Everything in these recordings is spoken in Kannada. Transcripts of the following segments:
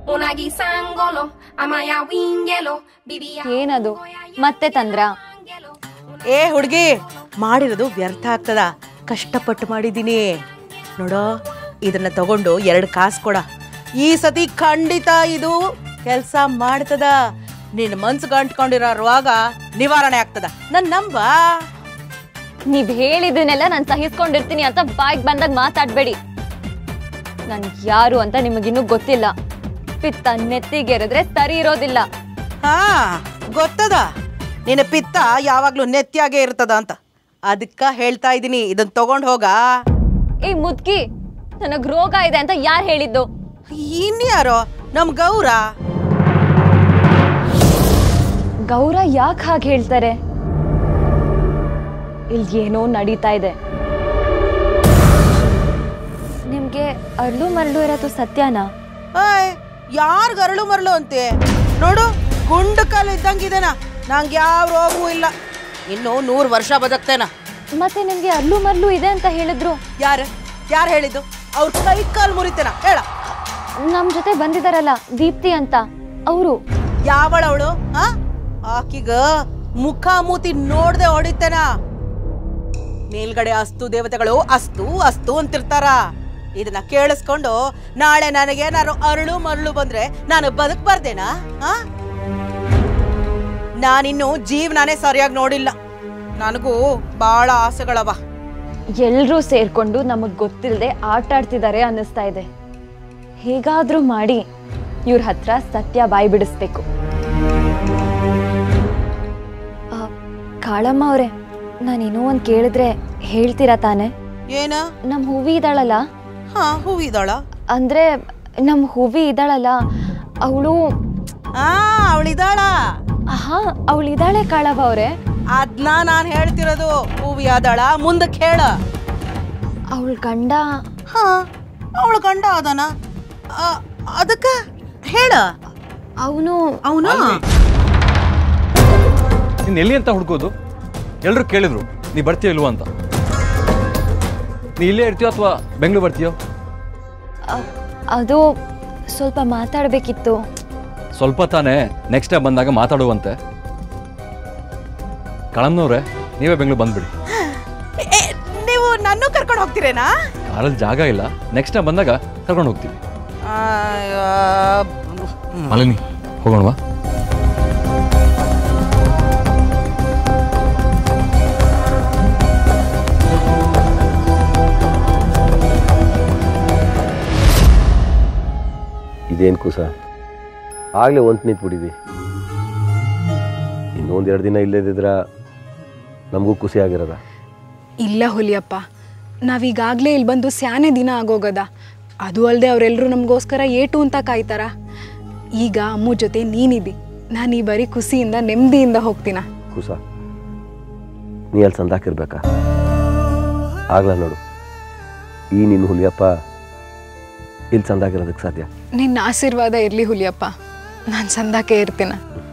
una guisangolo, amaya wingelo, vivía ಏನದು ಮತ್ತೆ ತಂದ್ರ ಏ ಹುಡುಗಿ ಮಾಡಿರೋದು ವ್ಯರ್ಥ ಆಗ್ತದ ಕಷ್ಟಪಟ್ಟು ಮಾಡಿದ್ದೀನಿ ನೋಡೋ ಇದನ್ನ ತಗೊಂಡು ಎರಡು ಕಾಸು ಕೊಡ ಈ ಸತಿ ಖಂಡಿತ ಇದು ಕೆಲಸ ಮಾಡ್ತದ ನಿನ್ನ ಮನ್ಸು ಗಂಟ್ಕೊಂಡಿರೋ ರೋಗ ನಿವಾರಣೆ ಆಗ್ತದ ನನ್ ನಂಬ ನೀವ್ ಹೇಳಿದನ್ನೆಲ್ಲ ನಾನು ಸಹಿಸ್ಕೊಂಡಿರ್ತೀನಿ ಅಂತ ಬಾಯ್ಗೆ ಬಂದಾಗ ಮಾತಾಡ್ಬೇಡಿ ನನ್ ಯಾರು ಅಂತ ನಿಮಗಿನ್ನೂ ಗೊತ್ತಿಲ್ಲ ಪಿತ್ತ ನೆತ್ತಿಗೆರೆದ್ರೆ ಸರಿ ಇರೋದಿಲ್ಲ ಹಾ ಗೊತ್ತದ ನಿನ್ನ ಪಿತ್ತ ಯಾವಾಗ್ಲೂ ನೆತ್ಯಾಗೆ ಇರ್ತದ ಅಂತ ಅದಕ್ಕ ಹೇಳ್ತಾ ಇದ್ದೀನಿ ಇದನ್ನ ತಗೊಂಡ್ ಹೋಗ ಏ ಮುದ್ಕಿ ನನಗ್ ರೋಗ ಇದೆ ಅಂತ ಯಾರು ಹೇಳಿದ್ದು ಇನ್ಯಾರೋ ನಮ್ ಗೌರ ಗೌರ ಯಾಕೆ ಹಾಗೆ ಹೇಳ್ತಾರೆ ಇಲ್ಲಿ ಏನೋ ನಡೀತಾ ಇದೆ ನಿಮ್ಗೆ ಅರ್ಲು ಮರಳು ಇರೋದು ಸತ್ಯನಾ ಏಯ್ ಯಾರ್ ಗರಳು ಮರಳು ಅಂತೆ ನೋಡು ಗುಂಡು ಕಾಲು ಇದ್ದಂಗಿದೇನ ನಂಗೆ ಯಾವ ರೋಗವೂ ಇಲ್ಲ ಇನ್ನು ನೂರು ವರ್ಷ ಬದುಕ್ತೇನ ಮತ್ತೆ ನಿಮ್ಗೆ ಅರ್ಲು ಮರ್ಲು ಇದೆ ಅಂತ ಹೇಳಿದ್ರು ಯಾರು ಯಾರು ಹೇಳಿದ್ದು ಅವ್ರ ಕೈ ಕಾಲು ಮುರಿತೇನ ಹೇಳ ನಮ್ ಜೊತೆ ಬಂದಿದಾರಲ್ಲ ದೀಪ್ತಿ ಅಂತ ಅವರು ಯಾವಳವಳು ಆ ಆಕಿಗ ಮುಖ ಮೂತಿ ನೋಡ್ದೆ ಹೊಡಿತೇನ ಮೇಲ್ಗಡೆ ಅಸ್ತು ದೇವತೆಗಳು ಅಸ್ತು ಅಸ್ತು ಅಂತಿರ್ತಾರ ಇದನ್ನ ಕೇಳಿಸ್ಕೊಂಡು ನಾಳೆ ನನಗೇನಾರು ಅರಳು ಮರಳು ಬಂದ್ರೆ ನಾನು ಬದುಕ್ಬಾರ್ದೇನಾ ಆ ನಾನಿನ್ನು ಜೀವನಾನೇ ಸರಿಯಾಗಿ ನೋಡಿಲ್ಲ ನನಗೂ ಬಹಳ ಆಸೆಗಳವ ಎಲ್ರೂ ಸೇರ್ಕೊಂಡು ನಮಗ್ ಗೊತ್ತಿಲ್ಲದೆ ಆಟ ಆಡ್ತಿದ್ದಾರೆ ಅನ್ನಿಸ್ತಾ ಇದೆ ಹೇಗಾದ್ರೂ ಮಾಡಿ ಇವ್ರ ಹತ್ರ ಸತ್ಯ ಬಾಯಿ ಬಿಡಿಸ್ಬೇಕು ಆ, ಕಾಳಮ್ಮ ಅವರೇ ನಾನೇನೋ ಒಂದ್ ಕೇಳಿದ್ರೆ ಹೇಳ್ತೀರಾ ತಾನೆ ಏನ ನಮ್ ಹೂವಿ ಇದ್ದಾಳಲ್ಲ ಹಾ ಹೂವಿದಾಳ ಅಂದ್ರೆ ನಮ್ ಹೂವಿ ಇದ್ದಾಳಲ್ಲ ಅವಳು ಆ ಅವಳಿದಾಳ ಹಾ ಅವಳು ಇದ್ದಾಳೆ ಕಾಳವ ಅವ್ರೆ ಅದ್ನ ನಾನ್ ಹೇಳ್ತಿರೋದು ಹೂವಿಯಾದಳ ಮುಂದಕ್ಕೆ ಹೇಳ ಅವಳ ಗಂಡ ಹಾ ಅವಳ ಗಂಡ ಅದನ ಅದಕ್ಕ ಹೇಳ ಅವನು ಅವನು ನೀನು ಎಲ್ಲಿ ಅಂತ ಹುಡ್ಕೋದು ಎಲ್ಲರೂ ಕೇಳಿದ್ರು ನೀ ಬರ್ತೀಯ ಇಲ್ವಾ ಅಂತ ನೀ ಇಲ್ಲೇ ಇರ್ತೀಯೋ ಅಥವಾ ಬೆಂಗಳೂರು ಬರ್ತೀಯೋ ಅದು ಸ್ವಲ್ಪ ಮಾತಾಡ್ಬೇಕಿತ್ತು ಸ್ವಲ್ಪ ತಾನೇ ನೆಕ್ಸ್ಟ್ ಟೈಮ್ ಬಂದಾಗ ಮಾತಾಡುವಂತೆ ಕಳಮ್ನವ್ರೆ ನೀವೇ ಬೆಂಗಳೂರು ಬಂದ್ಬಿಡಿ ಏ, ನೀವು ನನ್ನೂ ಕರ್ಕೊಂಡು ಹೋಗ್ತೀರೇನಾ ಕಾರಲ್ಲಿ ಜಾಗ ಇಲ್ಲ ನೆಕ್ಸ್ಟ್ ಟೈಮ್ ಬಂದಾಗ ಕರ್ಕೊಂಡು ಹೋಗ್ತೀವಿ ಮಾಲಿನಿ ಹೋಗೋಣವಾ ಇದೇನು ಕುಸ ಆಗಲೇ ಒಂಟು ನಿಂತ್ಬಿಟ್ಟಿದ್ವಿ ಇನ್ನೊಂದೆರಡು ದಿನ ಇಲ್ಲದಿದ್ರ ನಮಗೂ ಖುಷಿ ಆಗಿರೋದ ಇಲ್ಲ ಹುಲಿಯಪ್ಪ ನಾವೀಗಾಗಲೇ ಇಲ್ಲಿ ಬಂದು ಸ್ಯಾನೆ ದಿನ ಆಗೋಗದ ಅದು ಅಲ್ಲದೆ ಅವರೆಲ್ಲರೂ ನಮಗೋಸ್ಕರ ಏಟು ಅಂತ ಕಾಯ್ತಾರ ಈಗ ಅಮ್ಮು ಜೊತೆ ನೀನಿದ್ದಿ ನಾನು ಈ ಬರೀ ಖುಷಿಯಿಂದ ನೆಮ್ಮದಿಯಿಂದ ಹೋಗ್ತೀನ ಕುಸ ನೀ ಅಲ್ಲಿ ಸಂದಾಕಿರ್ಬೇಕಾ ಆಗ್ಲ ನೋಡು ಈ ನಿನ್ನ ಹುಲಿಯಪ್ಪ ಇಲ್ಲಿ ಸಂದಾಕಿರೋದಕ್ಕೆ ಸಾಧ್ಯ ನಿನ್ನ ಆಶೀರ್ವಾದ ಇರಲಿ ಹುಲಿಯಪ್ಪ ನಾನು ಸಂದಾಕೆ ಇರ್ತೀನ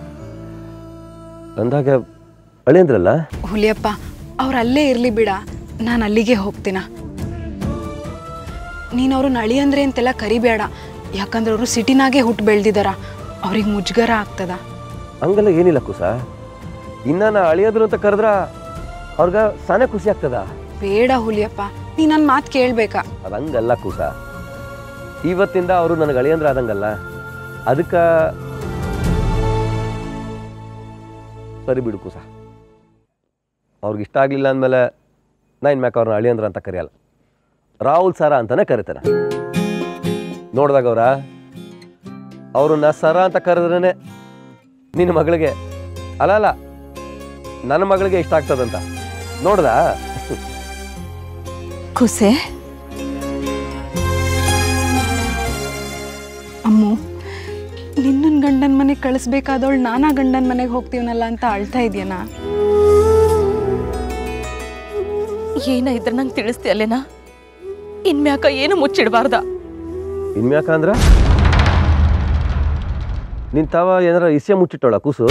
ಅಂದಾಗ ಅಳೇಂದ್ರಲ್ಲ ಹುಲಿಯಪ್ಪ ಅವ್ರು ಅಲ್ಲೇ ಇರಲಿ ಬಿಡ ನಾನು ಅಲ್ಲಿಗೆ ಹೋಗ್ತೀನ ನೀನು ಅವ್ರನ್ನ ಅಳಿ ಅಂದ್ರೆ ಅಂತೆಲ್ಲ ಕರಿಬೇಡ ಯಾಕಂದ್ರೆ ಅವರು ಸಿಟಿನಾಗೆ ಹುಟ್ಟು ಬೆಳೆದಿದ್ದಾರ ಅವ್ರಿಗೆ ಮುಜುಗರ ಆಗ್ತದ ಹಂಗೆಲ್ಲ ಏನಿಲ್ಲ ಕುಸ ಇನ್ನ ನಾ ಅಳಿಯೋದ್ರು ಅಂತ ಕರೆದ್ರ ಅವ್ರಿಗೆ ಸಾನೆ ಖುಷಿ ಆಗ್ತದ ಬೇಡ ಹುಲಿಯಪ್ಪ ನೀ ನನ್ನ ಮಾತು ಕೇಳಬೇಕಾ ಅದು ಹಂಗಲ್ಲ ಕುಸ ಇವತ್ತಿಂದ ಅವರು ನನಗೆ ಅಳಿಯಂದ್ರ ಆದಂಗಲ್ಲ ಅದಕ್ಕೆ ಸರಿ ಬಿಡು ಕುಸ ಅವ್ರಿಗೆ ಇಷ್ಟ ಆಗಲಿಲ್ಲ ಅಂದಮೇಲೆ ನಾ ಇನ್ಮ್ಯಾಕೆ ಅವ್ರನ್ನ ಅಳಿಯಂದ್ರ ಅಂತ ಕರೆಯಲ್ಲ ರಾಹುಲ್ ಸರ ಅಂತಾನೆ ಕರಿತಾನೆ ನೋಡಿದಾಗ ಅವ್ರ ಅವ್ರನ್ನ ಸರ ಅಂತ ಕರೆದ್ರೇ ನಿನ್ನ ಮಗಳಿಗೆ ಅಲ್ಲ ಅಲ್ಲ ನನ್ನ ಮಗಳಿಗೆ ಇಷ್ಟ ಆಗ್ತದಂತ ನೋಡ್ದಾ ಖುಷೆ ಅಮ್ಮು ನಿನ್ನನ್ ಗಂಡನ ಮನೆಗೆ ಕಳಿಸ್ಬೇಕಾದವಳು ನಾನಾ ಗಂಡನ ಮನೆಗೆ ಹೋಗ್ತೀವನಲ್ಲ ಅಂತ ಅಳ್ತಾ ಇದೆಯನಾ ಏನ ಇದ್ರ ನಂಗೆ ತಿಳಿಸ್ತಿ ಅಲ್ಲೇನಾ ಇನ್ಮ್ಯಾಕ ಏನು ಮುಚ್ಚಿಡಬಾರ್ದ ಇನ್ಮ್ಯಾಕ ಅಂದ್ರ ನಿನ್ ತಾವ ಏನಾರ ಇಸ್ಯ ಮುಚ್ಚಿಟ್ಟೋಳ ಕೂಸು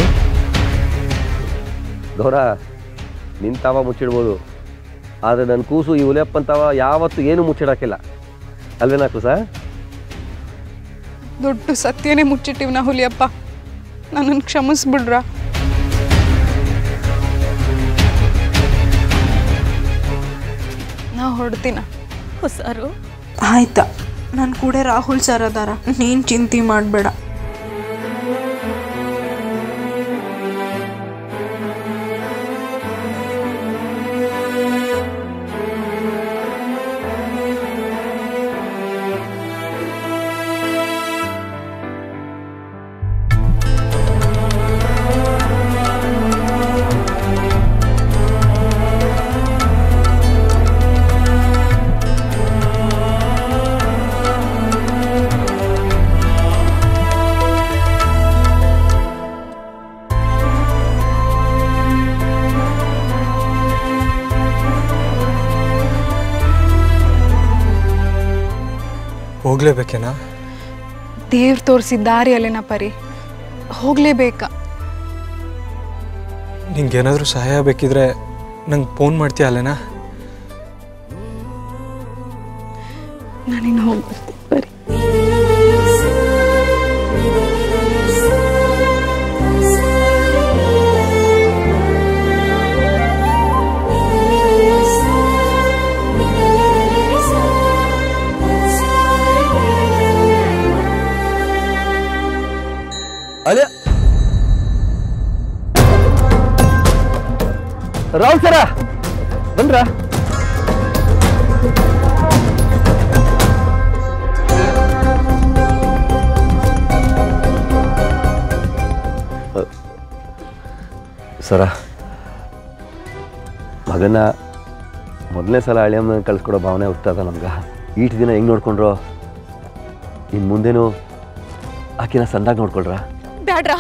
ಗೌರ ನಿನ್ ತಾವ ಮುಚ್ಚಿಡ್ಬೋದು ಆದ್ರೆ ನನ್ನ ಕೂಸು ಈ ಉಲಿಯಪ್ಪನ್ ತಾವ ಯಾವತ್ತು ಏನು ಮುಚ್ಚಿಡಕ್ಕಿಲ್ಲ ಅಲ್ವೇನಾ ಕೂಸ ದೊಡ್ಡ ಸತ್ಯನೇ ಮುಚ್ಚಿಟ್ಟಿವ್ನ ಹುಲಿಯಪ್ಪ ನನ್ನನ್ನು ಕ್ಷಮಿಸ್ಬಿಡ್ರ ನಾ ಹೊಡ್ತೀನ ಹುಷಾರು ಆಯ್ತಾ ನನ್ನ ಕೂಡ ರಾಹುಲ್ ಸರ್ ಅದಾರ ನೀನು ಚಿಂತೆ ಮಾಡಬೇಡ ಹೋಗ್ಲೇಬೇಕೇನಾ ದೇವ್ರು ತೋರಿಸಿದ ದಾರಿ ಅಲ್ಲೇನ ಪರಿ ಹೋಗ್ಲೇಬೇಕಾ ನಿಂಗೇನಾದರೂ ಸಹಾಯ ಬೇಕಿದ್ರೆ ನಂಗೆ ಫೋನ್ ಮಾಡ್ತೀಯ ಅಲ್ಲೇನಾ ನಾನಿನ್ನು ಹೋಗ್ಬರ್ತೀನಿ ಬರೀ ಅಲೆ ರಾಹುಲ್ ಸರ ಬಂದ್ರ ಸರ ಮಗನ ಮೊದಲನೇ ಸಲ ಹಳೆಯಮ್ಮನ ಕಳ್ಸ್ಕೊಡೋ ಭಾವನೆ ಹುಟ್ಟದ ನಮ್ಗೆ ಈಟ್ ದಿನ ಹೆಂಗೆ ನೋಡ್ಕೊಂಡ್ರೋ ಇನ್ನು ಮುಂದೇನು ಆಕಿನ ಸಂದಾಗ ನೋಡ್ಕೊಳ್ರಾ ಬ್ಯಾಡ್ರಾ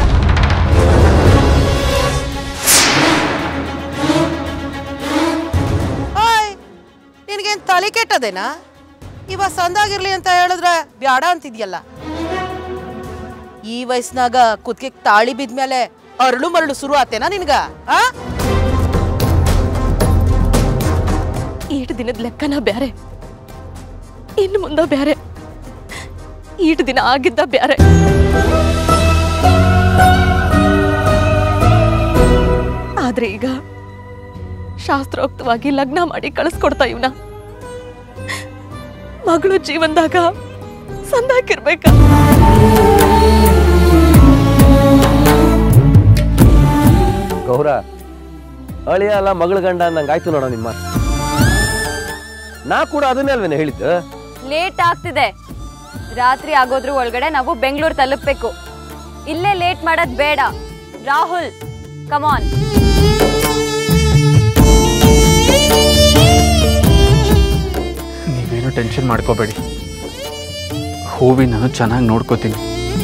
ಹಾಯ್ ನಿನಗೇನು ತಲೆ ಕೆಟ್ಟದೇನಾ ಇವ ಸಂದಾಗಿರ್ಲಿ ಅಂತ ಹೇಳಿದ್ರೆ ಬ್ಯಾಡ ಅಂತಿದ್ಯಲ್ಲ ಈ ವಯಸ್ಸಿನಾಗ ಕುತ್ತಿಗೆ ತಾಳಿ ಬಿದ್ಮೇಲೆ ಅರಳು ಮರಳು ಶುರು ಆತೇನಾ ನಿನ್ಗ ಆ ಈಟ್ ದಿನದ ಲೆಕ್ಕನ ಬ್ಯಾರೆ ಇನ್ನು ಮುಂದ ಬ್ಯಾರೆ ಈಟ್ ದಿನ ಆಗಿದ್ದ ಬ್ಯಾರೆ ಆದ್ರೆ ಈಗ ಶಾಸ್ತ್ರೋಕ್ತವಾಗಿ ಲಗ್ನ ಮಾಡಿ ಕಳಿಸ್ಕೊಡ್ತಾ ಇವ್ನ ಮಗಳು ಜೀವನದಾಗ ಸಂದಾಕಿರ್ಬೇಕ ಗೌರ ಅಳಿಯ ಅಲ್ಲ ಮಗಳ ಗಂಡ ನಂಗೆ ಆಯ್ತು ನೋಡೋ ನಿಮ್ಮ ನಾ ಕೂಡ ಅದನ್ನೇ ಅಲ್ವೇನೆ ಹೇಳಿದ್ದು ಲೇಟ್ ಆಗ್ತಿದೆ ರಾತ್ರಿ ಆಗೋದ್ರ ಒಳಗಡೆ ನಾವು ಬೆಂಗಳೂರು ತಲುಪಬೇಕು ಇಲ್ಲೇ ಲೇಟ್ ಮಾಡೋದ್ ಬೇಡ ರಾಹುಲ್ ಕಮಾನ್ ನೀವೇನು ಟೆನ್ಷನ್ ಮಾಡ್ಕೋಬೇಡಿ ಹೂವಿ ನಾನು ಚೆನ್ನಾಗಿ ನೋಡ್ಕೋತೀನಿ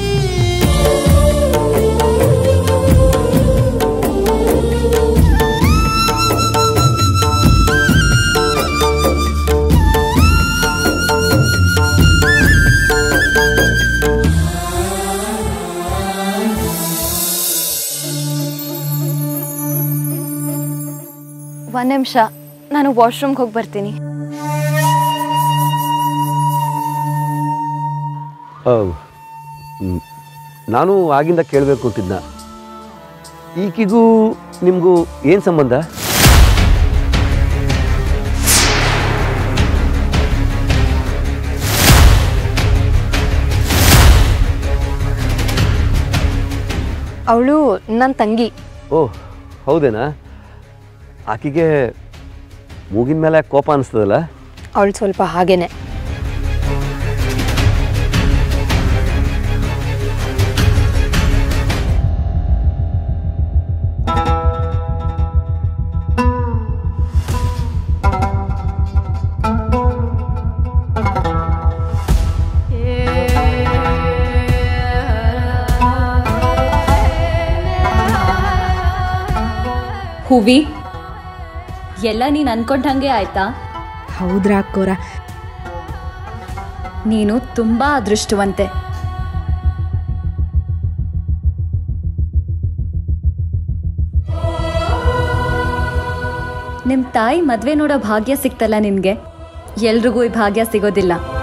ಒಂದ್ ನಿಮಿಷ ನಾನು ವಾಶ್ರೂಮ್ಗೆ ಹೋಗಿ ಬರ್ತೀನಿ ಆ, ಹ್ಮ್. ನಾನು ಆಗಿಂದ ಕೇಳಬೇಕು ಅಂತಿದ್ನ ಈಕಿಗೂ ನಿಮಗೂ ಏನು ಸಂಬಂಧ ಅವಳು ನನ್ನ ತಂಗಿ ಓ ಹೌದೇನಾ ಆಕಿಗೆ ಮೂಗಿನ ಮೇಲೆ ಕೋಪ ಅನಿಸ್ತದಲ್ಲ ಅವಳು ಸ್ವಲ್ಪ ಹಾಗೇನೆ ಹೂವಿ ಎಲ್ಲ ನೀನು ಅನ್ಕೊಂಡಂಗೆ ಆಯ್ತಾ ಹೌದ್ರಾ ಅಕ್ಕೋರ ನೀನು ತುಂಬಾ ಅದೃಷ್ಟವಂತೆ ನಿಮ್ ತಾಯಿ ಮದ್ವೆ ನೋಡೋ ಭಾಗ್ಯ ಸಿಕ್ತಲ್ಲ ನಿನ್ಗೆ ಎಲ್ರಿಗೂ ಈ ಭಾಗ್ಯ ಸಿಗೋದಿಲ್ಲ